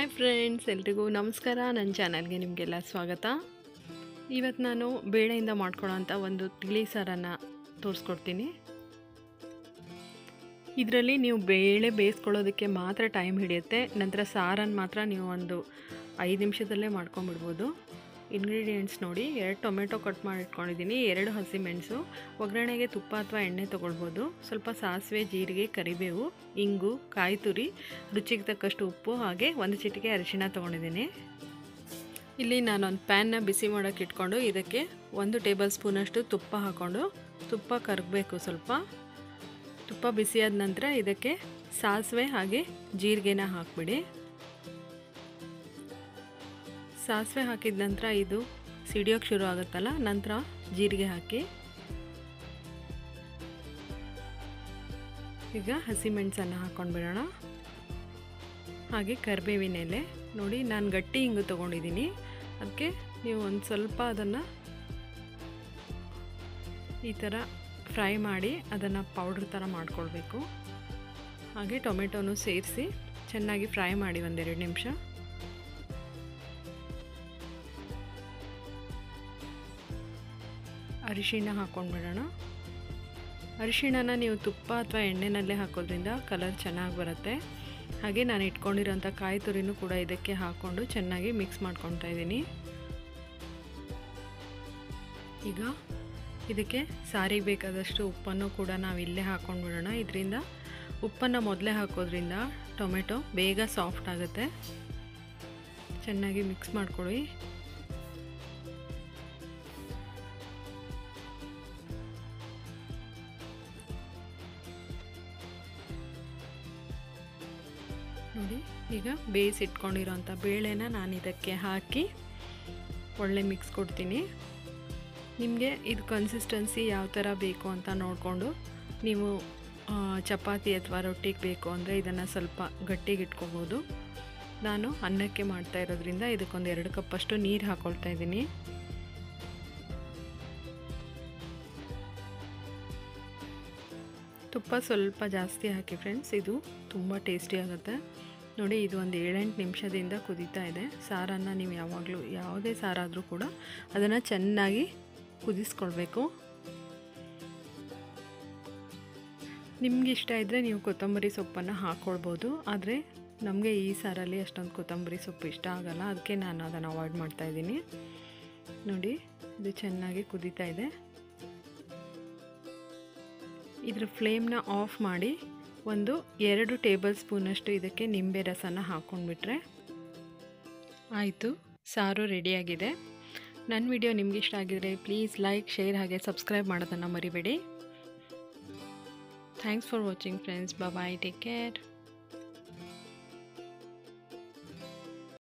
hi friends ಎಲ್ರಿಗೂ ನಮಸ್ಕಾರ ನನ್ನ ಚಾನಲ್ಗೆ ನಿಮಗೆಲ್ಲ ಸ್ವಾಗತ ಇವತ್ತು ನಾನು ಬೇಳೆಯಿಂದ ಮಾಡ್ಕೊಳ್ಳೋಂಥ ಒಂದು ತಿಳಿ ಸಾರನ್ನು ತೋರಿಸ್ಕೊಡ್ತೀನಿ ಇದರಲ್ಲಿ ನೀವು ಬೇಳೆ ಬೇಯಿಸ್ಕೊಳ್ಳೋದಕ್ಕೆ ಮಾತ್ರ ಟೈಮ್ ಹಿಡಿಯುತ್ತೆ ನಂತರ ಸಾರನ್ನು ಮಾತ್ರ ನೀವು ಒಂದು ಐದು ನಿಮಿಷದಲ್ಲೇ ಮಾಡ್ಕೊಂಬಿಡ್ಬೋದು ಇಂಗ್ರೀಡಿಯೆಂಟ್ಸ್ ನೋಡಿ ಎರಡು ಟೊಮೆಟೊ ಕಟ್ ಮಾಡಿ ಇಟ್ಕೊಂಡಿದ್ದೀನಿ ಎರಡು ಹಸಿಮೆಣಸು ಒಗ್ಗರಣೆಗೆ ತುಪ್ಪ ಅಥವಾ ಎಣ್ಣೆ ತೊಗೊಳ್ಬೋದು ಸ್ವಲ್ಪ ಸಾಸಿವೆ ಜೀರಿಗೆ ಕರಿಬೇವು ಇಂಗು ಕಾಯಿ ತುರಿ ರುಚಿಗೆ ತಕ್ಕಷ್ಟು ಉಪ್ಪು ಹಾಗೆ ಒಂದು ಚಿಟಿಕೆ ಅರಿಶಿಣ ತೊಗೊಂಡಿದ್ದೀನಿ ಇಲ್ಲಿ ನಾನೊಂದು ಪ್ಯಾನ್ನ ಬಿಸಿ ಮಾಡೋಕ್ಕೆ ಇಟ್ಕೊಂಡು ಇದಕ್ಕೆ ಒಂದು ಟೇಬಲ್ ಸ್ಪೂನಷ್ಟು ತುಪ್ಪ ಹಾಕ್ಕೊಂಡು ತುಪ್ಪ ಕರಗಬೇಕು ಸ್ವಲ್ಪ ತುಪ್ಪ ಬಿಸಿಯಾದ ನಂತರ ಇದಕ್ಕೆ ಸಾಸಿವೆ ಹಾಗೆ ಜೀರಿಗೆನ ಹಾಕ್ಬಿಡಿ ಸಾಸಿವೆ ಹಾಕಿದ ನಂತರ ಇದು ಸಿಡಿಯೋಕ್ಕೆ ಶುರು ಆಗುತ್ತಲ್ಲ ನಂತರ ಜೀರಿಗೆ ಹಾಕಿ ಈಗ ಹಸಿಮೆಣಸನ್ನು ಹಾಕ್ಕೊಂಡು ಬಿಡೋಣ ಹಾಗೆ ಕರಿಬೇವಿನ ಎಲೆ ನೋಡಿ ನಾನು ಗಟ್ಟಿ ಹಿಂಗು ತೊಗೊಂಡಿದ್ದೀನಿ ಅದಕ್ಕೆ ನೀವು ಒಂದು ಸ್ವಲ್ಪ ಅದನ್ನು ಈ ಥರ ಫ್ರೈ ಮಾಡಿ ಅದನ್ನು ಪೌಡ್ರ್ ಥರ ಮಾಡ್ಕೊಳ್ಬೇಕು ಹಾಗೆ ಟೊಮೆಟೊನು ಸೇರಿಸಿ ಚೆನ್ನಾಗಿ ಫ್ರೈ ಮಾಡಿ ಒಂದೆರಡು ನಿಮಿಷ ಅರಿಶಿಣ ಹಾಕ್ಕೊಂಡ್ಬಿಡೋಣ ಅರಿಶಿಣನ ನೀವು ತುಪ್ಪ ಅಥವಾ ಎಣ್ಣೆನಲ್ಲೇ ಹಾಕೋದ್ರಿಂದ ಕಲರ್ ಚೆನ್ನಾಗಿ ಬರುತ್ತೆ ಹಾಗೆ ನಾನು ಇಟ್ಕೊಂಡಿರೋಂಥ ಕಾಯಿ ತುರಿನೂ ಕೂಡ ಇದಕ್ಕೆ ಹಾಕ್ಕೊಂಡು ಚೆನ್ನಾಗಿ ಮಿಕ್ಸ್ ಮಾಡ್ಕೊತಾ ಇದ್ದೀನಿ ಈಗ ಇದಕ್ಕೆ ಸಾರಿಗೆ ಬೇಕಾದಷ್ಟು ಉಪ್ಪನ್ನು ಕೂಡ ನಾವು ಇಲ್ಲೇ ಹಾಕ್ಕೊಂಡ್ಬಿಡೋಣ ಇದರಿಂದ ಉಪ್ಪನ್ನು ಮೊದಲೇ ಹಾಕೋದ್ರಿಂದ ಟೊಮೆಟೊ ಬೇಗ ಸಾಫ್ಟ್ ಆಗುತ್ತೆ ಚೆನ್ನಾಗಿ ಮಿಕ್ಸ್ ಮಾಡ್ಕೊಳ್ಳಿ ನೋಡಿ ಈಗ ಬೇಯಿಸಿಟ್ಕೊಂಡಿರೋಂಥ ಬೇಳೆನ ನಾನು ಇದಕ್ಕೆ ಹಾಕಿ ಒಳ್ಳೆ ಮಿಕ್ಸ್ ಕೊಡ್ತೀನಿ ನಿಮಗೆ ಇದು ಕನ್ಸಿಸ್ಟೆನ್ಸಿ ಯಾವ ಥರ ಬೇಕು ಅಂತ ನೋಡಿಕೊಂಡು ನೀವು ಚಪಾತಿ ಅಥವಾ ರೊಟ್ಟಿಗೆ ಬೇಕು ಅಂದರೆ ಇದನ್ನು ಸ್ವಲ್ಪ ಗಟ್ಟಿಗೆ ಇಟ್ಕೋಬೋದು ನಾನು ಅನ್ನಕ್ಕೆ ಮಾಡ್ತಾ ಇರೋದ್ರಿಂದ ಇದಕ್ಕೊಂದು ಎರಡು ಕಪ್ಪಷ್ಟು ನೀರು ಹಾಕ್ಕೊಳ್ತಾ ಇದ್ದೀನಿ ತುಪ್ಪ ಸ್ವಲ್ಪ ಜಾಸ್ತಿ ಹಾಕಿ ಫ್ರೆಂಡ್ಸ್ ಇದು ತುಂಬ ಟೇಸ್ಟಿ ಆಗುತ್ತೆ ನೋಡಿ ಇದು ಒಂದು ಏಳೆಂಟು ನಿಮಿಷದಿಂದ ಕುದೀತಾ ಇದೆ ಸಾರನ್ನು ನೀವು ಯಾವಾಗಲೂ ಯಾವುದೇ ಸಾರಾದರೂ ಕೂಡ ಅದನ್ನು ಚೆನ್ನಾಗಿ ಕುದಿಸ್ಕೊಳ್ಬೇಕು ನಿಮ್ಗೆ ಇಷ್ಟ ಇದ್ದರೆ ನೀವು ಕೊತ್ತಂಬರಿ ಸೊಪ್ಪನ್ನು ಹಾಕ್ಕೊಳ್ಬೋದು ಆದರೆ ನಮಗೆ ಈ ಸಾರಲ್ಲಿ ಅಷ್ಟೊಂದು ಕೊತ್ತಂಬರಿ ಸೊಪ್ಪು ಇಷ್ಟ ಆಗಲ್ಲ ಅದಕ್ಕೆ ನಾನು ಅದನ್ನು ಅವಾಯ್ಡ್ ಮಾಡ್ತಾಯಿದ್ದೀನಿ ನೋಡಿ ಇದು ಚೆನ್ನಾಗಿ ಕುದೀತಾ ಇದೆ ಇದ್ರ ಫ್ಲೇಮ್ನ ಆಫ್ ಮಾಡಿ ಒಂದು ಎರಡು ಟೇಬಲ್ ಸ್ಪೂನಷ್ಟು ಇದಕ್ಕೆ ನಿಂಬೆ ರಸನ ಹಾಕ್ಕೊಂಡ್ಬಿಟ್ರೆ ಆಯಿತು ಸಾರು ರೆಡಿಯಾಗಿದೆ ನನ್ನ ವಿಡಿಯೋ ನಿಮ್ಗೆ ಇಷ್ಟ ಆಗಿದರೆ ಪ್ಲೀಸ್ ಲೈಕ್ ಶೇರ್ ಹಾಗೆ ಸಬ್ಸ್ಕ್ರೈಬ್ ಮಾಡೋದನ್ನು ಮರಿಬೇಡಿ thanks for watching friends bye take care